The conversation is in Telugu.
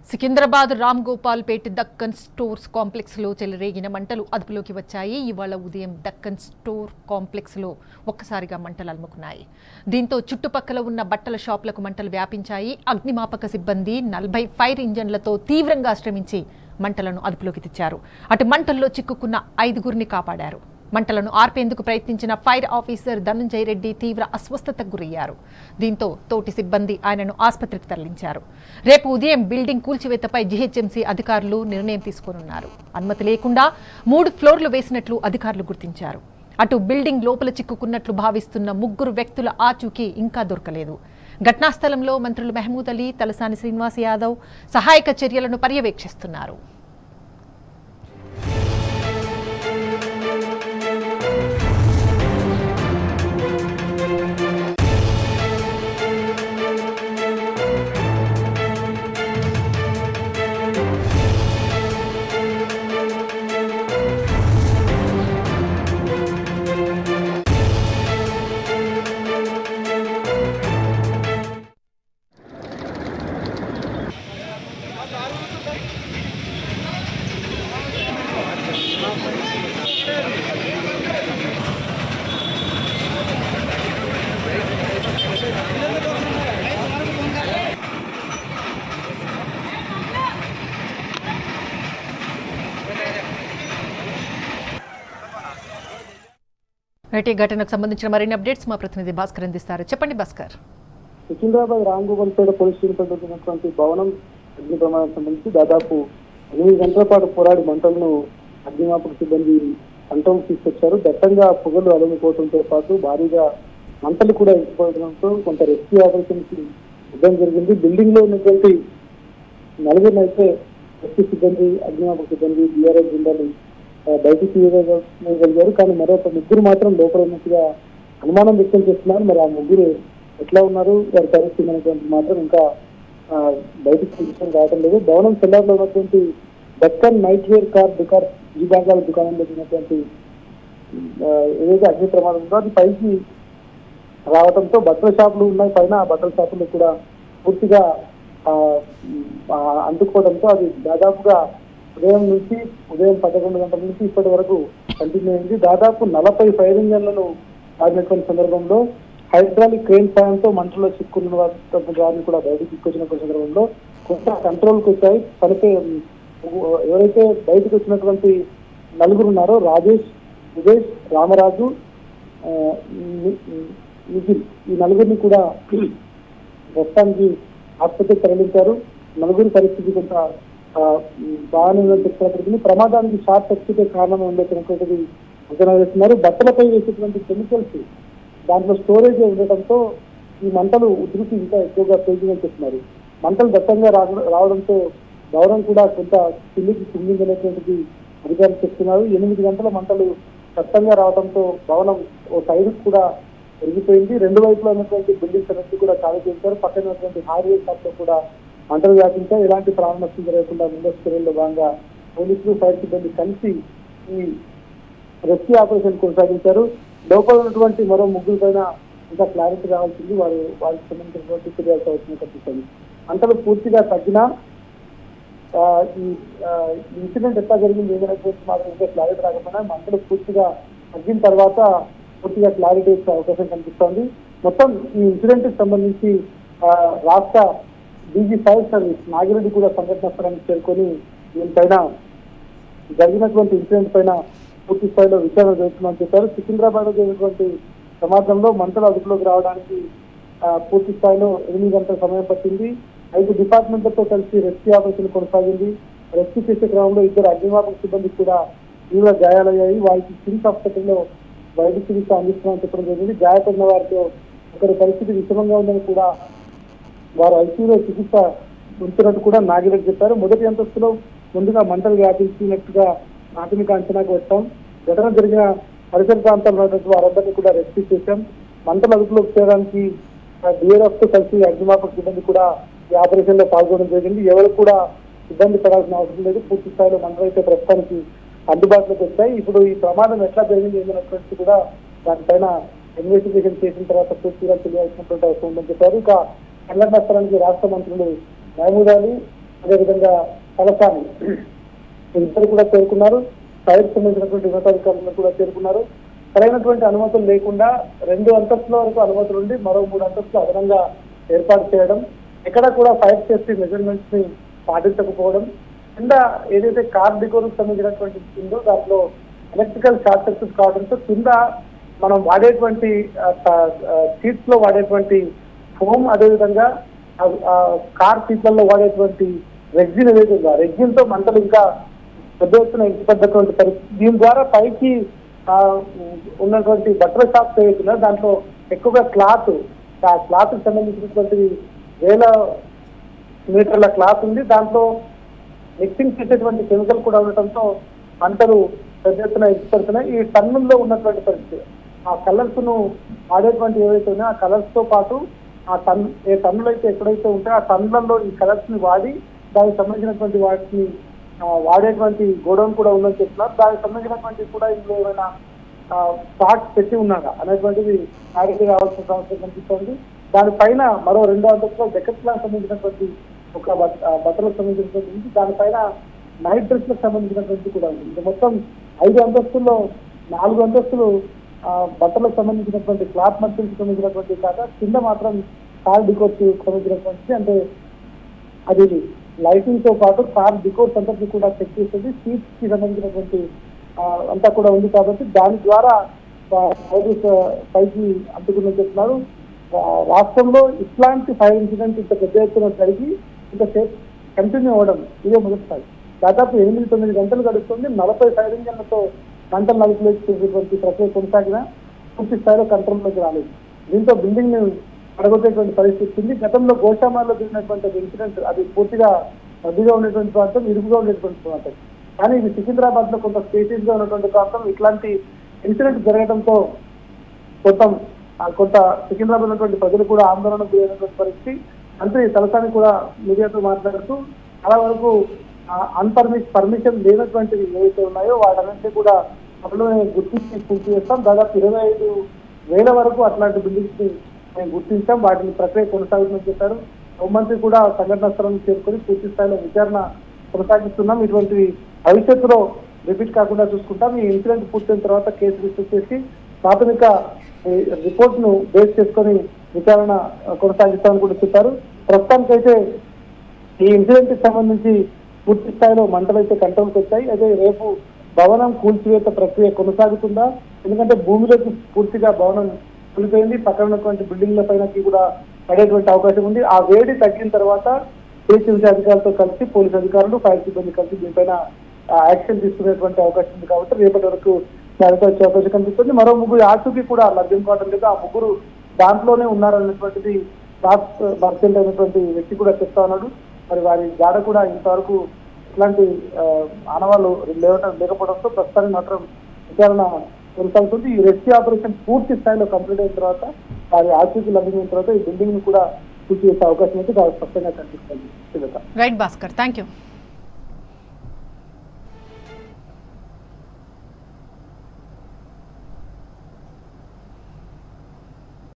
సికింద్రాబాద్ రామ్ గోపాల్ పేట్ దక్కన్ స్టోర్స్ కాంప్లెక్స్ లో చెలరేగిన మంటలు అదుపులోకి వచ్చాయి ఇవాళ ఉదయం దక్కన్ స్టోర్ కాంప్లెక్స్ లో ఒక్కసారిగా మంటలు అలుముకున్నాయి దీంతో చుట్టుపక్కల ఉన్న బట్టల షాపులకు మంటలు వ్యాపించాయి అగ్నిమాపక సిబ్బంది నలభై ఫైర్ ఇంజన్లతో తీవ్రంగా శ్రమించి మంటలను అదుపులోకి తెచ్చారు అటు మంటల్లో చిక్కుకున్న ఐదుగురిని కాపాడారు మంటలను ఆర్పేందుకు ప్రయత్నించిన ఫైర్ ఆఫీసర్ ధనంజయ్ రెడ్డి తీవ్ర అస్వస్థతకు గురయ్యారు దీంతో తోటి సిబ్బంది ఆయనను ఆసుపత్రికి తరలించారు రేపు ఉదయం బిల్డింగ్ కూల్చివేతపై జీహెచ్ఎంసీ అధికారులు నిర్ణయం తీసుకోనున్నారు అనుమతి లేకుండా మూడు ఫ్లోర్లు వేసినట్లు అధికారులు గుర్తించారు అటు బిల్డింగ్ లోపల చిక్కుకున్నట్లు భావిస్తున్న ముగ్గురు వ్యక్తుల ఆచూకీ ఇంకా దొరకలేదు ఘటనా స్థలంలో మంత్రులు మహమూద్ అలీ తలసాని శ్రీనివాస్ యాదవ్ సహాయక చర్యలను పర్యవేక్షిస్తున్నారు రైట్ ఈ ఘటనకు సంబంధించిన మరిన్ని అప్డేట్స్ మా ప్రతినిధి భాస్కర్ అందిస్తారు చెప్పండి భాస్కర్ సికింద్రాబాద్ రామ్ గోపాల్ పేట పోలీస్ స్టేషన్ పై జరిగినటువంటి భవనం అగ్ని ప్రమాదానికి సంబంధించి దాదాపు ఎనిమిది గంటల పాటు పోరాడి మంటలను అగ్నిమాపక సిబ్బంది కంట్రోల్ తీసుకొచ్చారు దట్టంగా పొగలు అలమిపోవడంతో పాటు భారీగా మంటలు కూడా ఎక్కిపోవడంతో కొంత రెస్క్యూ ఆపరేషన్ కి ఇబ్బంది జరిగింది బిల్డింగ్ లో ఉన్నటువంటి నలుగురిని అయితే రెస్క్యూ సిబ్బంది అగ్నిమాపక సిబ్బంది బీఆర్ఎస్ బృందాలు ఆ, బయటికి తీయగలిగారు కానీ మరొక ముగ్గురు మాత్రం లోపల ఉన్నట్టుగా అనుమానం వ్యక్తం చేస్తున్నారు మరి ఆ ముగ్గురు ఎట్లా ఉన్నారు వారి పరిస్థితి అనేటువంటి మాత్రం ఇంకా ఆ, బయటికి విషయం రావడం లేదు భవనం సెల్లార్ లో ఉన్నటువంటి దక్కన్ నైట్ వేర్ కార్ దుకార్ విభాగాల దుకాణంలో ఉన్నటువంటి ఆ, ఏదైతే అగ్ని ప్రమాదం ఉందో అది పైకి రావడంతో బట్టల షాపులు ఉన్నాయి పైన ఆ బట్టల షాపులు కూడా పూర్తిగా ఆ, ఆ, అంటుకోవడంతో అది దాదాపుగా ఉదయం నుంచి ఉదయం పదకొండు గంటల నుంచి ఇప్పటి వరకు కంటిన్యూ అయింది దాదాపు నలభై ఫైర్ ఇంజన్లను ఆడినటువంటి సందర్భంలో హైడ్రాలిక్ క్రెయిన్ సాయంతో మంటలో చిక్కున్న వారి- వారిని కూడా బయటకు తీసుకొచ్చినటువంటి సందర్భంలో కొంత కంట్రోల్కి వచ్చాయి పలికే ఎవరైతే బయటకు వచ్చినటువంటి నలుగురు ఉన్నారో రాజేష్ విజేష్ రామరాజు ఆ, ని- నిఖిల్ ఈ నలుగురిని కూడా ప్రస్తుతానికి ఆసుపత్రికి తరలించారు నలుగురి పరిస్థితి కొంత ఆ, బాగానే ఉందని చెప్తున్నప్పటికీ ప్రమాదానికి షార్ట్ సర్క్యూట్ కారణం ఉండేటటువంటిది అంచనా వేస్తున్నారు బట్టలపై వేసేటువంటి కెమికల్స్ దాంట్లో స్టోరేజ్ ఉండటంతో ఈ మంటలు ఉధృతి ఇంకా ఎక్కువగా పెరిగిందని చెప్తున్నారు మంటలు దట్టంగా రావ- రావడంతో భవనం కూడా కొంత కిందికి కిందిందనేటువంటిది అధికారులు చెప్తున్నారు ఎనిమిది గంటల మంటలు దట్టంగా రావడంతో భవనం ఓ సైడ్ కూడా పెరిగిపోయింది రెండు వైపులా ఉన్నటువంటి బిల్డింగ్స్ అన్నింటి కూడా ఖాళీ చేశారు పక్కన ఉన్నటువంటి హార్డ్వేర్ షాప్ లో కూడా మంటలు వ్యాపించాయి ఎలాంటి ప్రాణ నష్టం జరగకుండా ముందస్తు చర్యల్లో భాగంగా పోలీసులు ఫైర్ సిబ్బంది కలిసి ఈ రెస్క్యూ ఆపరేషన్ కొనసాగించారు లోపల ఉన్నటువంటి మరో ముగ్గురు పైన ఇంకా క్లారిటీ రావాల్సింది వారు వారికి సంబంధించినటువంటి ఫిర్యాదు వచ్చిన కనిపిస్తుంది అంతలో పూర్తిగా తగ్గినా ఆ, ఈ ఆ, ఈ ఇన్సిడెంట్ ఎట్లా జరిగింది ఏదైనటువంటి మాత్రం ఇంకా క్లారిటీ రాకపోయినా మంటలు పూర్తిగా తగ్గిన తర్వాత పూర్తిగా క్లారిటీ వచ్చే అవకాశం కనిపిస్తోంది మొత్తం ఈ ఇన్సిడెంట్ కి సంబంధించి ఆ, రాష్ట్ర డీజీ ఫైర్ సర్వీస్ నాగిరెడ్డి కూడా సంఘటన స్థలానికి చేరుకొని దీనిపైన జరిగినటువంటి ఇన్సిడెంట్ పైన పూర్తి స్థాయిలో విచారణ జరుగుతుందని చెప్పారు సికింద్రాబాద్ లో జరిగినటువంటి ప్రమాదంలో మంటలు అదుపులోకి రావడానికి ఆ, పూర్తి స్థాయిలో ఎనిమిది గంటల సమయం పట్టింది ఐదు డిపార్ట్మెంట్లతో కలిసి రెస్క్యూ ఆపరేషన్ కొనసాగింది రెస్క్యూ చేసే క్రమంలో ఇద్దరు అగ్నిమాపక సిబ్బందికి కూడా తీవ్ర గాయాలయ్యాయి వారికి కిమ్స్ హాస్పిటల్లో వైద్య చికిత్స అందిస్తున్నామని చెప్పడం జరిగింది గాయపడిన వారితో ఒకరి పరిస్థితి విషమంగా ఉందని కూడా వారు ఐసీయూలో చికిత్స ఉంచినట్టు కూడా నాగిరెడ్డి చెప్పారు మొదటి అంతస్తులో ముందుగా మంటలు వ్యాపించినట్టుగా ప్రాథమిక అంచనాకు వచ్చాం ఘటన జరిగిన పరిసర ప్రాంతాల్లో ఉన్నటువంటి వారందరినీ కూడా రెస్క్యూ చేశాం మంటలు అదుపులోకి చేయడానికి డిఆర్ఎఫ్ తో కలిసి అగ్నిమాపక సిబ్బంది కూడా ఈ ఆపరేషన్ లో పాల్గొనడం జరిగింది ఎవరు కూడా ఇబ్బంది పడాల్సిన అవసరం లేదు పూర్తి స్థాయిలో మంటలు అయితే ప్రస్తుతానికి అందుబాటులోకి వచ్చాయి ఇప్పుడు ఈ ప్రమాదం ఎట్లా జరిగింది ఏమన్నటువంటి కూడా దానిపైన ఇన్వెస్టిగేషన్ చేసిన తర్వాత పూర్తిగా తెలియాల్సినటువంటి అవసరం ఉందని చెప్పారు ఇక సంఘటన స్థలానికి రాష్ట్ర మంత్రులు మహమూద్ అలీ అదేవిధంగా తలసాని ఇద్దరు కూడా చేరుకున్నారు ఫైర్ సంబంధించినటువంటి ఉన్నతాధికారులను కూడా చేరుకున్నారు సరైనటువంటి అనుమతులు లేకుండా రెండు అంతస్తుల వరకు అనుమతులు ఉండి మరో మూడు అంతస్తులు అదనంగా ఏర్పాటు చేయడం ఎక్కడ కూడా ఫైర్ సేఫ్టీ మెజర్మెంట్స్ ని పాటించకపోవడం కింద ఏదైతే కార్ డికోర్ సంబంధించినటువంటి ఉందో దాంట్లో ఎలక్ట్రికల్ షార్ట్ సర్క్యూట్ కావడంతో కింద మనం వాడేటువంటి సీట్స్ లో వాడేటువంటి ఫోమ్ అదేవిధంగా ఆ- ఆ కార్ సీట్లలో వాడేటువంటి రెగ్జిన్ ఏదైతే ఉందో ఆ రెగ్జిన్ తో మంటలు ఇంకా పెద్ద ఎత్తున ఎత్తిపడ్డటువంటి పరిస్థితి దీని ద్వారా పైకి ఆ, ఉన్నటువంటి బట్టల షాప్స్ ఏవైతున్నాయో దాంట్లో ఎక్కువగా క్లాత్ ఆ క్లాత్ సంబంధించినటువంటి వేల మీటర్ల క్లాత్ ఉంది దాంట్లో మిక్సింగ్ చేసేటువంటి కెమికల్ కూడా ఉండటంతో మంటలు పెద్ద ఎత్తున ఎత్తిపడుతున్నాయి ఈ టన్నుల్లో ఉన్నటువంటి పరిస్థితి ఆ కలర్స్ ను వాడేటువంటి ఏవైతే ఉన్నాయో ఆ కలర్స్ తో పాటు ఆ టన్ ఏ టన్నులు అయితే ఎక్కడైతే ఉంటాయో ఆ టన్నులలో ఈ కలర్స్ ని వాడి దానికి సంబంధించినటువంటి వాటిని ఆ, వాడేటువంటి గోడౌన్ కూడా ఉందని చెప్తున్నారు దానికి సంబంధించినటువంటి కూడా ఇందులో ఏమైనా స్టాక్ పెట్టి ఉన్నారా అనేటువంటిది నాకైతే రావాల్సిన సమస్య కనిపిస్తోంది దానిపైన మరో రెండో అంతస్తులో జకెట్లకు సంబంధించినటువంటి ఒక బట్- ఆ, బట్టలకు సంబంధించినటువంటి ఉంది. దానిపైన నైట్ డ్రెస్లకు సంబంధించినటువంటి కూడా ఉంది ఇది మొత్తం ఐదు అంతస్తుల్లో నాలుగు అంతస్తులు ఆ, బట్టలకు సంబంధించినటువంటి క్లాత్ మధ్యకి సంబంధించినటువంటి కాక కింద మాత్రం కార్ డికోర్స్ సంబంధించినటువంటి అంటే అది లైటింగ్ తో పాటు కార్ డికోర్స్ అంతటి కూడా చెక్ చేసేది సీట్స్ కి సంబంధించినటువంటి ఆ, అంతా కూడా ఉంది కాబట్టి దాని ద్వారా ఆ, ఫైర్ పైకి అందుకుందని చెప్తున్నారు ఆ, రాష్ట్రంలో ఇట్లాంటి ఫైర్ ఇన్సిడెంట్ ఇంత పెద్ద ఎత్తున జరిగి ఇంతసేపు కంటిన్యూ అవ్వడం ఇదే మొదటిసారి దాదాపు ఎనిమిది తొమ్మిది గంటలు గడుస్తుంది నలభై ఫైర్ ఇంజన్లతో గంటలు నలుపులోకి చేసేటువంటి ప్రక్రియ కొనసాగిన పూర్తి స్థాయిలో కంట్రోల్లోకి రాలేదు దీంతో బిల్డింగ్ ని పడగొట్టేటువంటి పరిస్థితి ఉంది గతంలో గోషామాలో జరిగినటువంటి ఒక ఇన్సిడెంట్ అది పూర్తిగా రద్దీగా ఉండేటువంటి ప్రాంతం ఇరుకుగా ఉండేటువంటి ప్రాంతం కానీ ఇది సికింద్రాబాద్ లో కొంత స్పేసియస్ గా ఉన్నటువంటి ప్రాంతం ఇట్లాంటి ఇన్సిడెంట్ జరగడంతో కొంత ఆ కొంత సికింద్రాబాద్ ఉన్నటువంటి ప్రజలు కూడా ఆందోళనకు గురైనటువంటి పరిస్థితి మంత్రి తలసాని కూడా మీడియాతో మాట్లాడుతూ చాలా వరకు అన్పర్మిష్ పర్మిషన్ లేనటువంటివి ఏవైతే ఉన్నాయో వాటన్నింటినీ కూడా త్వరలోనే గుర్తించి పూర్తి చేస్తాం దాదాపు ఇరవై ఐదు వేల వరకు అట్లాంటి బిల్డింగ్స్ ని మేము గుర్తించాం వాటిని ప్రక్రియ కొనసాగుతుందని చెప్పారు హోంమంత్రి కూడా సంఘటనా స్థలాన్ని చేరుకొని పూర్తి స్థాయిలో విచారణ కొనసాగిస్తున్నాం ఇటువంటివి భవిష్యత్తులో రిపీట్ కాకుండా చూసుకుంటాం ఈ ఇన్సిడెంట్ పూర్తయిన తర్వాత కేసు రిజిస్టర్ చేసి ప్రాథమిక రిపోర్ట్ ను బేస్ చేసుకొని విచారణ ఆ, కొనసాగిస్తామని కూడా చెప్పారు ప్రస్తుతానికైతే ఈ ఇన్సిడెంట్ కి సంబంధించి పూర్తి స్థాయిలో మంటలు అయితే కంట్రోల్కి వచ్చాయి అదే రేపు భవనం కూల్చివేత ప్రక్రియ కొనసాగుతుందా ఎందుకంటే భూమిలోకి పూర్తిగా భవనం కూలిపోయింది పక్కన ఉన్నటువంటి బిల్డింగ్ల పైన కూడా పడేటువంటి అవకాశం ఉంది ఆ వేడి తగ్గిన తర్వాత ఏసీసీ అధికారులతో కలిసి పోలీస్ అధికారులు ఫైర్ సిబ్బంది కలిసి దీనిపైన ఆ, యాక్షన్ తీసుకునేటువంటి అవకాశం ఉంది కాబట్టి రేపటి వరకు జాగ్రత్త వచ్చే అవకాశం కనిపిస్తుంది మరో ముగ్గురు ఆచూకీ కూడా లభ్యం కావడం లేదు ఆ ముగ్గురు దాంట్లోనే ఉన్నారన్నటువంటిది లాస్ట్ మర్చెంట్ అయినటువంటి వ్యక్తి కూడా చెప్తా ఉన్నాడు మరి వారి జాడ కూడా ఇంతవరకు ఇట్లాంటి ఆ, ఆనవాళ్ళు లేవటం లేకపోవడంతో ప్రస్తుతానికి మాత్రం విచారణ కొనసాగుతుంది ఈ రెస్క్యూ ఆపరేషన్ పూర్తి స్థాయిలో కంప్లీట్ అయిన తర్వాత వారి ఆచూకీ లభ్యమైన తర్వాత ఈ బిల్డింగ్ ని కూడా పూర్తి చేసే అవకాశం అయితే చాలా స్పష్టంగా కనిపిస్తుంది శివత రైట్ భాస్కర్ థ్యాంక్ యూ